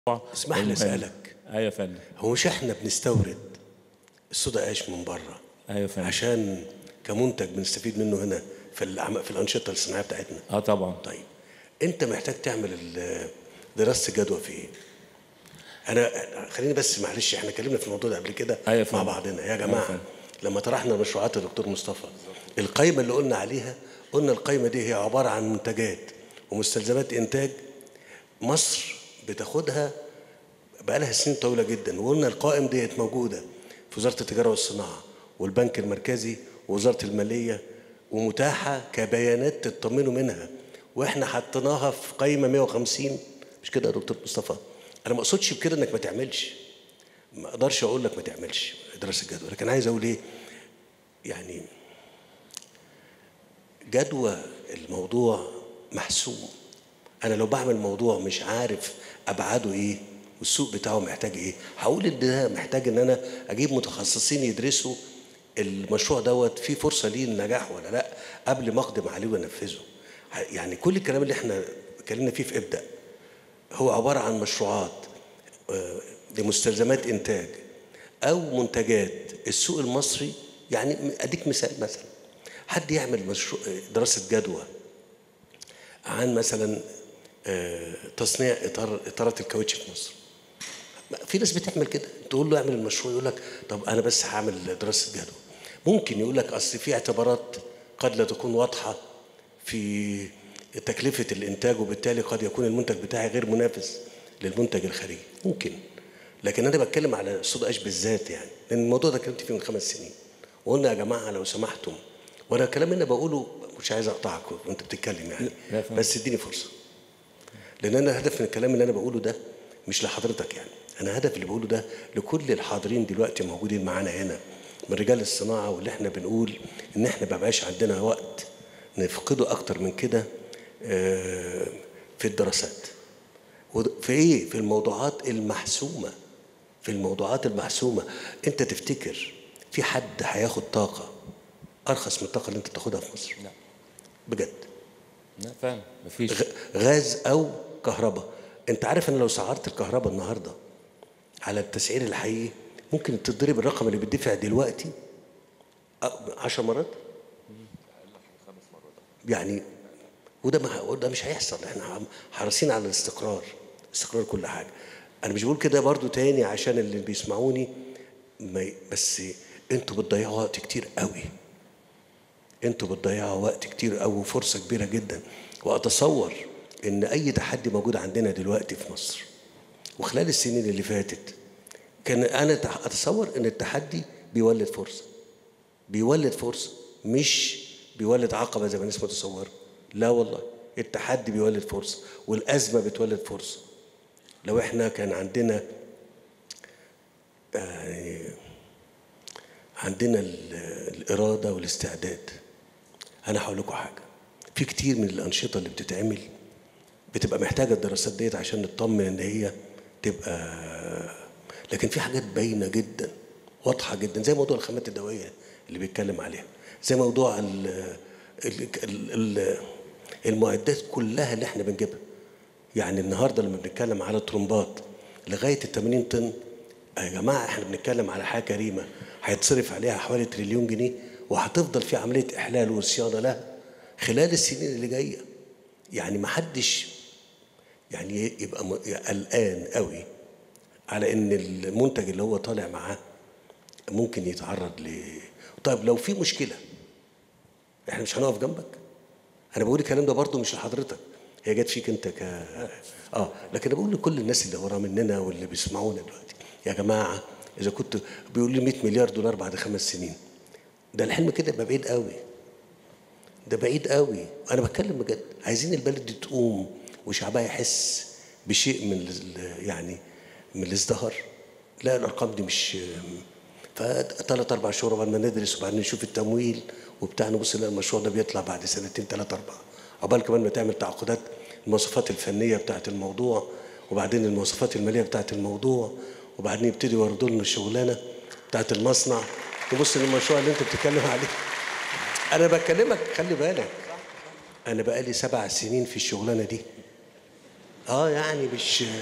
اسمح لي المهم. اسالك ايوه يا فندم هو مش احنا بنستورد الصودا ايش من بره ايوه يا فندم عشان كمنتج بنستفيد منه هنا في العم... في الانشطه الصناعيه بتاعتنا اه طبعا طيب انت محتاج تعمل ال- دراسه جدوى في ايه انا خليني بس معلش احنا اتكلمنا في الموضوع ده قبل كده أيوة يا مع فندم. بعضنا يا أيوة جماعه فندم. لما طرحنا المشروعات يا دكتور مصطفى القائمه اللي قلنا عليها قلنا القائمه دي هي عباره عن منتجات ومستلزمات انتاج مصر بتاخدها بقالها سنين طويله جدا وقلنا القائم ديت موجوده في وزاره التجاره والصناعه والبنك المركزي ووزاره الماليه ومتاحه كبيانات تطمنوا منها واحنا حطيناها في قائمه 150 مش كده يا دكتور مصطفى انا ما اقصدش بكده انك ما تعملش ما اقدرش اقول لك ما تعملش دراسه جدوى لكن عايز اقول ايه يعني جدوى الموضوع محسوم انا لو بعمل موضوع مش عارف ابعاده ايه والسوق بتاعه محتاج ايه هقول ان ده محتاج ان انا اجيب متخصصين يدرسوا المشروع دوت فيه فرصه ليه النجاح ولا لا قبل ما اقدم عليه وانفذه يعني كل الكلام اللي احنا اتكلمنا فيه في ابدا هو عباره عن مشروعات آه، لمستلزمات انتاج او منتجات السوق المصري يعني اديك مثال مثلا حد يعمل مشروع دراسه جدوى عن مثلا آه، تصنيع اطار اطارات الكاوتش في مصر في ناس بتعمل كده تقول له اعمل المشروع يقول لك طب انا بس هعمل دراسه جدوى ممكن يقول لك اصل في اعتبارات قد لا تكون واضحه في تكلفه الانتاج وبالتالي قد يكون المنتج بتاعي غير منافس للمنتج الخارجي ممكن لكن انا بتكلم على الصودا ايش بالذات يعني لان الموضوع ده اتكلمت فيه من خمس سنين وقلنا يا جماعه لو سمحتم وانا الكلام اللي انا بقوله مش عايز اقطعك وانت بتتكلم يعني لا، فاهم. بس اديني فرصه لان انا الهدف من الكلام اللي انا بقوله ده مش لحضرتك يعني انا الهدف اللي بقوله ده لكل الحاضرين دلوقتي موجودين معانا هنا من رجال الصناعه واللي احنا بنقول ان احنا ما بقاش عندنا وقت نفقده اكتر من كده آه، في الدراسات ود- في ايه في الموضوعات المحسومه في الموضوعات المحسومه انت تفتكر في حد هياخد طاقه ارخص من الطاقه اللي انت بتاخدها في مصر لا. بجد لا فعلا مفيش غ- غاز او كهرباء انت عارف ان لو سعرت الكهرباء النهارده على التسعير الحقيقي ممكن تضرب الرقم اللي بيدفع دلوقتي أ- عشر مرات يعني وده ما وده مش هيحصل احنا عم- حريصين على الاستقرار استقرار كل حاجه انا مش بقول كده برضو تاني عشان اللي بيسمعوني ما ي- بس انتوا بتضيعوا وقت كتير قوي انتوا بتضيعوا وقت كتير قوي وفرصه كبيره جدا واتصور ان اي تحدي موجود عندنا دلوقتي في مصر وخلال السنين اللي فاتت كان انا تح- اتصور ان التحدي بيولد فرصه بيولد فرصه مش بيولد عقبه زي ما الناس متصوره لا والله التحدي بيولد فرصه والازمه بتولد فرصه لو احنا كان عندنا يعني عندنا ال- الاراده والاستعداد انا هقول لكم حاجه في كتير من الانشطه اللي بتتعمل بتبقى محتاجه الدراسات ديت عشان نطمن ان هي تبقى لكن في حاجات باينه جدا واضحه جدا زي موضوع الخامات الدوائيه اللي بيتكلم عليها زي موضوع ال ال ال ال المعدات كلها اللي احنا بنجيبها يعني النهارده لما بنتكلم على ترومبات لغايه ال 80 طن يا جماعه احنا بنتكلم على حاجه كريمه هيتصرف عليها حوالي تريليون جنيه وهتفضل في عمليه احلال وصيانه لها خلال السنين اللي جايه يعني ما حدش يعني يبقى م- قلقان قوي على ان المنتج اللي هو طالع معاه ممكن يتعرض ل طيب لو في مشكله احنا مش هنقف جنبك انا بقول الكلام ده برضه مش لحضرتك هي جت فيك انت ك اه لكن انا بقول لكل الناس اللي ورا مننا واللي بيسمعونا دلوقتي يا جماعه اذا كنت بيقول لي 100 مليار دولار بعد خمس سنين ده الحلم كده يبقى بعيد قوي ده بعيد قوي انا بتكلم بجد عايزين البلد دي تقوم وشعبها يحس بشيء من ال- يعني من الازدهار لا الارقام دي مش فثلاث اربع شهور قبل ما ندرس وبعدين نشوف التمويل وبتاع نبص نلاقي المشروع ده بيطلع بعد سنتين ثلاثة أربعة عقبال كمان ما تعمل تعاقدات المواصفات الفنية بتاعت الموضوع وبعدين المواصفات المالية بتاعت الموضوع وبعدين يبتدوا يوردوا لنا الشغلانة بتاعت المصنع تبص للمشروع اللي أنت بتتكلم عليه أنا بكلمك خلي بالك أنا بقالي سبع سنين في الشغلانة دي اه يعني مش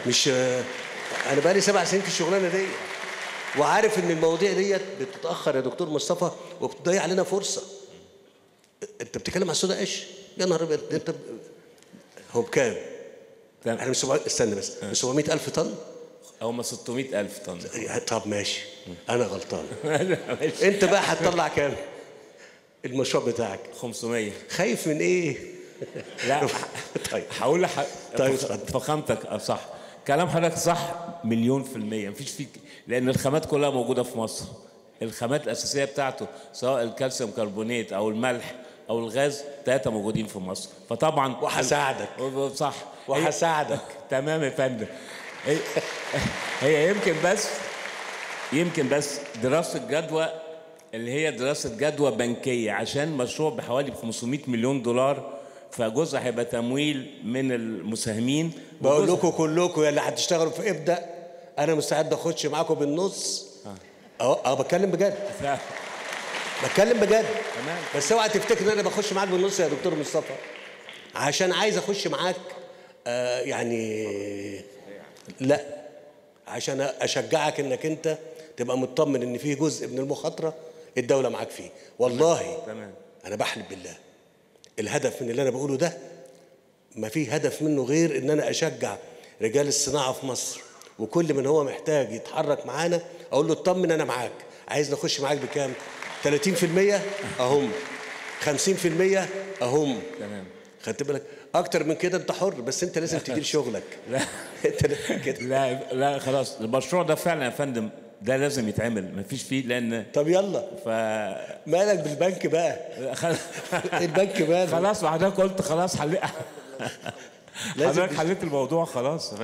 مش انا بقالي سبع سنين في الشغلانه دي وعارف ان المواضيع ديت بتتاخر يا دكتور مصطفى وبتضيع علينا فرصه انت بتتكلم على السودا قش يا نهار ابيض انت هو بكام؟ تمام. احنا مش 700 استنى بس مش 700 الف طن او ما 600 الف طن طب ماشي انا غلطان ماشي. انت بقى هتطلع كام؟ المشروع بتاعك 500 خايف من ايه؟ لا طيب هقول لح... طيب، فخ- اتفضل. فخامتك آه، صح كلام حضرتك صح مليون في المية مفيش فيك لأن الخامات كلها موجودة في مصر الخامات الأساسية بتاعته سواء الكالسيوم كربونات أو الملح أو الغاز ثلاثة موجودين في مصر فطبعا وهساعدك. صح وهساعدك. هي- تمام يا فندم هي... هي يمكن بس يمكن بس دراسة جدوى اللي هي دراسة جدوى بنكية عشان مشروع بحوالي 500 مليون دولار فجزء هيبقى تمويل من المساهمين بقول وجزء- لكم كلكم يا اللي هتشتغلوا في ابدا انا مستعد اخش معاكم بالنص اه اه بتكلم بجد ف- بتكلم بجد تمام. بس اوعى تفتكر ان انا بخش معاك بالنص يا دكتور مصطفى عشان عايز اخش معاك آه يعني لا عشان اشجعك انك انت تبقى مطمن ان في جزء من المخاطره الدوله معاك فيه والله تمام انا بحلف بالله الهدف من اللي انا بقوله ده ما في هدف منه غير ان انا اشجع رجال الصناعه في مصر وكل من هو محتاج يتحرك معانا اقول له اطمن انا معاك عايز نخش معاك بكام 30% اهم 50% اهم تمام خدت بالك اكتر من كده انت حر بس انت لازم تدير شغلك لا انت لازم كده لا لا خلاص المشروع ده فعلا يا فندم ده لازم يتعمل مفيش فيه لان طب يلا ف مالك بالبنك بقى خل- البنك ماله خلاص وحضرتك قلت خلاص حل... لازم حضرتك حليت الموضوع خلاص